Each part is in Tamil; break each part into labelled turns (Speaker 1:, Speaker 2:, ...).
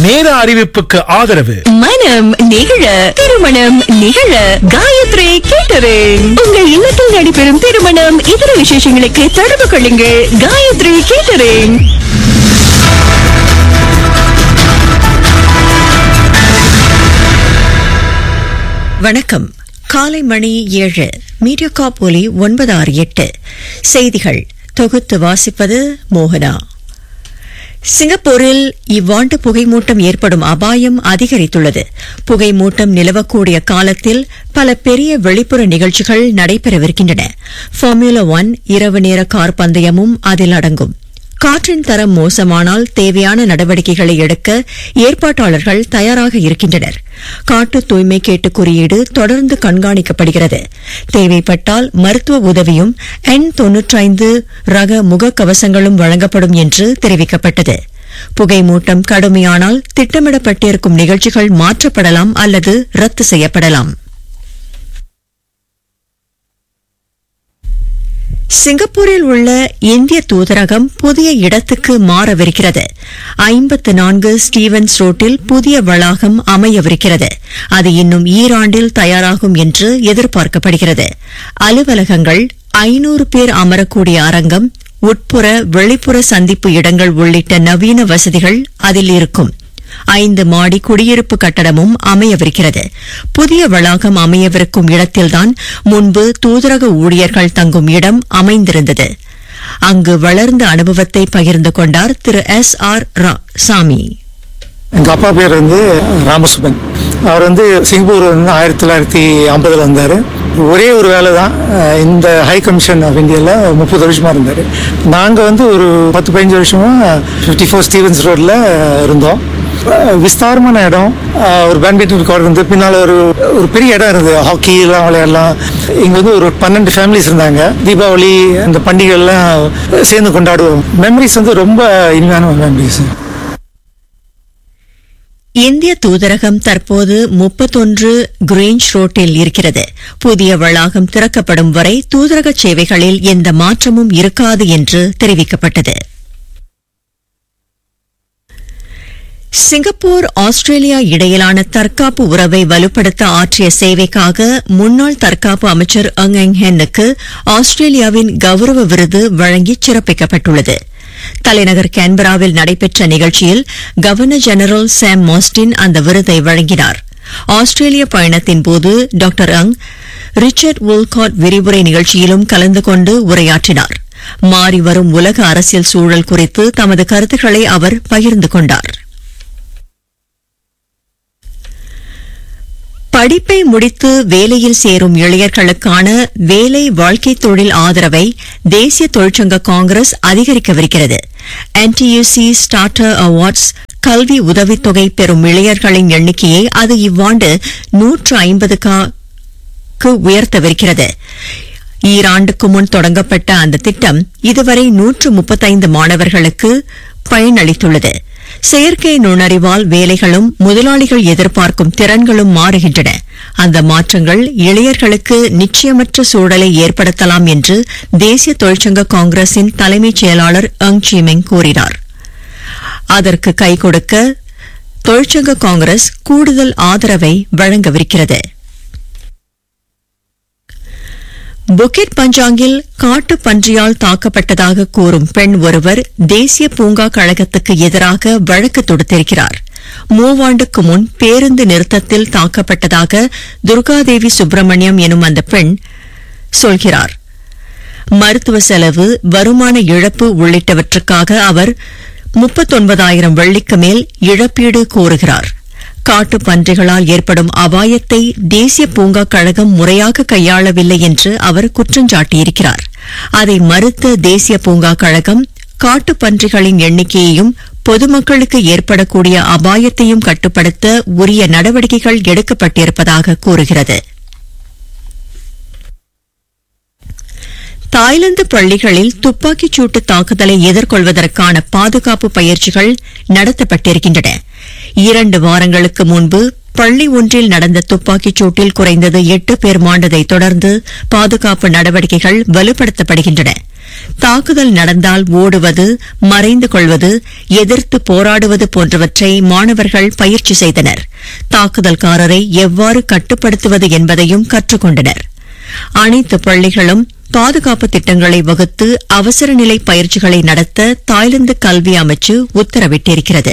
Speaker 1: நேர அறிவிப்புக்கு ஆதரவு
Speaker 2: மனம் நிகழ திருமணம் நிகழ காயத்ரி கேட்டரிங் உங்கள் இல்லத்தில் நடைபெறும் திருமணம் இதர விசேஷங்களுக்கு தொடர்பு கொள்ளுங்கள் காயத்ரி கேட்டரிங்
Speaker 3: வணக்கம் காலை மணி ஏழு மீடியோகாப் ஒலி ஒன்பது ஆறு எட்டு செய்திகள் தொகுத்து வாசிப்பது மோகனா சிங்கப்பூரில் இவ்வாண்டு புகைமூட்டம் ஏற்படும் அபாயம் அதிகரித்துள்ளது புகைமூட்டம் நிலவக்கூடிய காலத்தில் பல பெரிய வெளிப்புற நிகழ்ச்சிகள் நடைபெறவிருக்கின்றன ஃபார்முலா ஒன் இரவு நேர கார் பந்தயமும் அதில் அடங்கும் காற்றின் தரம் மோசமானால் தேவையான நடவடிக்கைகளை எடுக்க ஏற்பாட்டாளர்கள் தயாராக இருக்கின்றனர் காட்டு தூய்மை கேட்டு குறியீடு தொடர்ந்து கண்காணிக்கப்படுகிறது தேவைப்பட்டால் மருத்துவ உதவியும் எண் தொன்னூற்றைந்து ரக முகக்கவசங்களும் வழங்கப்படும் என்று தெரிவிக்கப்பட்டது புகைமூட்டம் கடுமையானால் திட்டமிடப்பட்டிருக்கும் நிகழ்ச்சிகள் மாற்றப்படலாம் அல்லது ரத்து செய்யப்படலாம் சிங்கப்பூரில் உள்ள இந்திய தூதரகம் புதிய இடத்துக்கு மாறவிருக்கிறது ஐம்பத்து நான்கு ஸ்டீவன்ஸ் ரோட்டில் புதிய வளாகம் அமையவிருக்கிறது அது இன்னும் ஈராண்டில் தயாராகும் என்று எதிர்பார்க்கப்படுகிறது அலுவலகங்கள் ஐநூறு பேர் அமரக்கூடிய அரங்கம் உட்புற வெளிப்புற சந்திப்பு இடங்கள் உள்ளிட்ட நவீன வசதிகள் அதில் இருக்கும் ஐந்து மாடி குடியிருப்பு கட்டடமும் அமையவிருக்கிறது புதிய வளாகம் அமையவிருக்கும் இடத்தில்தான் முன்பு தூதரக ஊழியர்கள் தங்கும் இடம் அமைந்திருந்தது அங்கு வளர்ந்த அனுபவத்தை பகிர்ந்து கொண்டார் திரு எஸ் ஆர் சாமி
Speaker 4: எங்கள் அப்பா பேர் வந்து ராமசுபன் அவர் வந்து சிங்கப்பூர் வந்து ஆயிரத்தி தொள்ளாயிரத்தி ஐம்பதில் வந்தார் ஒரே ஒரு வேலை தான் அஹ் இந்த ஹை கமிஷன் ஆஃப் இந்தியாவில் முப்பது வருஷமாக இருந்தார் நாங்கள் வந்து ஒரு பத்து பதினஞ்சு வருஷமாக ஃபிஃப்டி ஃபோர் ஸ்டீவன்ஸ் ரோட்டில் இருந்தோம் அஹ் விஸ்தாரமான இடம் அஹ் ஒரு பேட்மிண்டன் கோர்ட் இருந்து பின்னால் ஒரு ஒரு பெரிய இடம் இருந்தது ஹாக்கி எல்லாம் விளையாடலாம் இங்கே வந்து ஒரு பன்னெண்டு ஃபேமிலிஸ் இருந்தாங்க தீபாவளி அந்த பண்டிகைலாம் சேர்ந்து கொண்டாடுவோம் மெமரிஸ் வந்து ரொம்ப இனிமையான மெமரிஸ்
Speaker 3: இந்திய தூதரகம் தற்போது முப்பத்தொன்று கிரீன்ச் ரோட்டில் இருக்கிறது புதிய வளாகம் திறக்கப்படும் வரை தூதரக சேவைகளில் எந்த மாற்றமும் இருக்காது என்று தெரிவிக்கப்பட்டது சிங்கப்பூர் ஆஸ்திரேலியா இடையிலான தற்காப்பு உறவை வலுப்படுத்த ஆற்றிய சேவைக்காக முன்னாள் தற்காப்பு அமைச்சர் அங் எங் ஹென்னுக்கு ஆஸ்திரேலியாவின் கௌரவ விருது வழங்கி சிறப்பிக்கப்பட்டுள்ளது தலைநகர் கேன்பராவில் நடைபெற்ற நிகழ்ச்சியில் கவர்னர் ஜெனரல் சாம் மாஸ்டின் அந்த விருதை வழங்கினார் ஆஸ்திரேலிய பயணத்தின் போது டாக்டர் அங் ரிச்சர்ட் வுல்காட் விரிவுரை நிகழ்ச்சியிலும் கலந்து கொண்டு உரையாற்றினார் மாறிவரும் உலக அரசியல் சூழல் குறித்து தமது கருத்துக்களை அவர் பகிர்ந்து கொண்டார் படிப்பை முடித்து வேலையில் சேரும் இளைஞர்களுக்கான வேலை வாழ்க்கை தொழில் ஆதரவை தேசிய தொழிற்சங்க காங்கிரஸ் அதிகரிக்கவிருக்கிறது என்டியூசி ஸ்டார்டர் அவார்ட்ஸ் கல்வி உதவித்தொகை பெறும் இளைஞர்களின் எண்ணிக்கையை அது இவ்வாண்டு நூற்று ஐம்பதுக்கு உயர்த்தவிருக்கிறது ஈராண்டுக்கு முன் தொடங்கப்பட்ட அந்த திட்டம் இதுவரை நூற்று முப்பத்தைந்து மாணவர்களுக்கு பயனளித்துள்ளது செயற்கை நுண்ணறிவால் வேலைகளும் முதலாளிகள் எதிர்பார்க்கும் திறன்களும் மாறுகின்றன அந்த மாற்றங்கள் இளையர்களுக்கு நிச்சயமற்ற சூழலை ஏற்படுத்தலாம் என்று தேசிய தொழிற்சங்க காங்கிரசின் தலைமைச் செயலாளர் அங் சீமெங் கூறினார் அதற்கு கை கொடுக்க தொழிற்சங்க காங்கிரஸ் கூடுதல் ஆதரவை வழங்கவிருக்கிறது புக்கிட் பஞ்சாங்கில் காட்டு பன்றியால் தாக்கப்பட்டதாக கூறும் பெண் ஒருவர் தேசிய பூங்கா கழகத்துக்கு எதிராக வழக்கு தொடுத்திருக்கிறார் மூவாண்டுக்கு முன் பேருந்து நிறுத்தத்தில் தாக்கப்பட்டதாக துர்காதேவி சுப்பிரமணியம் எனும் அந்த பெண் சொல்கிறார் மருத்துவ செலவு வருமான இழப்பு உள்ளிட்டவற்றுக்காக அவர் முப்பத்தொன்பதாயிரம் வெள்ளிக்கு மேல் இழப்பீடு கோருகிறார் காட்டு பன்றிகளால் ஏற்படும் அபாயத்தை தேசிய பூங்கா கழகம் முறையாக கையாளவில்லை என்று அவர் குற்றஞ்சாட்டியிருக்கிறார் அதை மறுத்த தேசிய பூங்கா கழகம் காட்டு பன்றிகளின் எண்ணிக்கையையும் பொதுமக்களுக்கு ஏற்படக்கூடிய அபாயத்தையும் கட்டுப்படுத்த உரிய நடவடிக்கைகள் எடுக்கப்பட்டிருப்பதாக கூறுகிறது தாய்லாந்து பள்ளிகளில் துப்பாக்கிச் சூட்டு தாக்குதலை எதிர்கொள்வதற்கான பாதுகாப்பு பயிற்சிகள் நடத்தப்பட்டிருக்கின்றன இரண்டு வாரங்களுக்கு முன்பு பள்ளி ஒன்றில் நடந்த துப்பாக்கிச் சூட்டில் குறைந்தது எட்டு பேர் மாண்டதை தொடர்ந்து பாதுகாப்பு நடவடிக்கைகள் வலுப்படுத்தப்படுகின்றன தாக்குதல் நடந்தால் ஓடுவது மறைந்து கொள்வது எதிர்த்து போராடுவது போன்றவற்றை மாணவர்கள் பயிற்சி செய்தனர் தாக்குதல்காரரை எவ்வாறு கட்டுப்படுத்துவது என்பதையும் கற்றுக்கொண்டனர் அனைத்து பள்ளிகளும் பாதுகாப்பு திட்டங்களை வகுத்து அவசர நிலை பயிற்சிகளை நடத்த தாய்லாந்து கல்வி அமைச்சு உத்தரவிட்டிருக்கிறது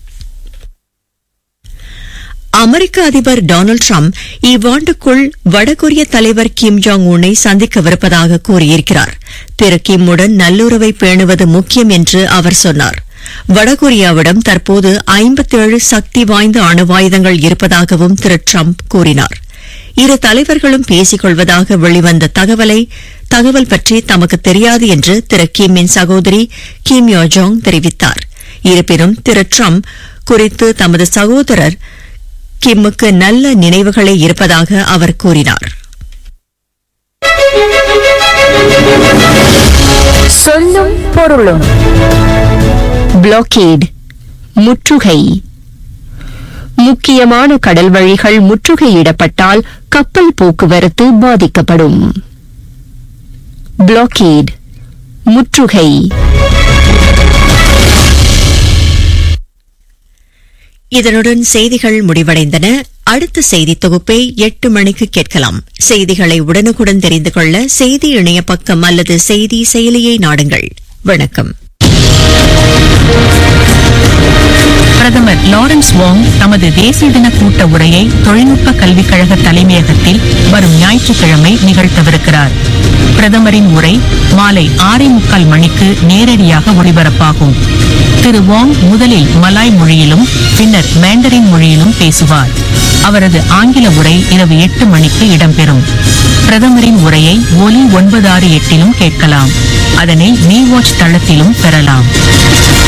Speaker 3: அமெரிக்க அதிபர் டொனால்டு டிரம்ப் இவ்வாண்டுக்குள் வடகொரிய தலைவர் கிம் ஜாங் உனை சந்திக்கவிருப்பதாக கூறியிருக்கிறார் திரு கிம்முடன் நல்லுறவை பேணுவது முக்கியம் என்று அவர் சொன்னார் வடகொரியாவிடம் தற்போது ஐம்பத்தேழு சக்தி வாய்ந்த அணுவாயுதங்கள் இருப்பதாகவும் திரு டிரம்ப் கூறினார் இரு தலைவர்களும் பேசிக் கொள்வதாக வெளிவந்த தகவலை தகவல் பற்றி தமக்கு தெரியாது என்று திரு கிம்மின் சகோதரி கிம் யோஜோங் தெரிவித்தார் இருப்பினும் திரு டிரம்ப் குறித்து தமது சகோதரர் கிம்முக்கு நல்ல நினைவுகளே இருப்பதாக அவர் கூறினார்
Speaker 2: சொல்லும் பொருளும் பிளாக்கேட் முற்றுகை முக்கியமான கடல் வழிகள் முற்றுகையிடப்பட்டால் கப்பல் போக்குவரத்து பாதிக்கப்படும் பிளாக்கேட் முற்றுகை
Speaker 3: இதனுடன் செய்திகள் முடிவடைந்தன அடுத்த செய்தி தொகுப்பை எட்டு மணிக்கு கேட்கலாம் செய்திகளை உடனுக்குடன் தெரிந்து கொள்ள செய்தி இணைய பக்கம் அல்லது செய்தி செயலியை நாடுங்கள் வணக்கம்
Speaker 5: பிரதமர் லாரன்ஸ் வாங் தமது தேசிய தின கூட்ட உரையை தொழில்நுட்ப கல்விக் கழக தலைமையகத்தில் வரும் ஞாயிற்றுக்கிழமை நிகழ்த்தவிருக்கிறார் பிரதமரின் உரை மாலை ஆறே முக்கால் மணிக்கு நேரடியாக ஒளிபரப்பாகும் திரு வாங் முதலில் மலாய் மொழியிலும் பின்னர் மேண்டரின் மொழியிலும் பேசுவார் அவரது ஆங்கில உரை இரவு எட்டு மணிக்கு இடம்பெறும் பிரதமரின் உரையை ஒலி ஒன்பது ஆறு எட்டிலும் கேட்கலாம் அதனை மீ வாட்ச் தளத்திலும் பெறலாம்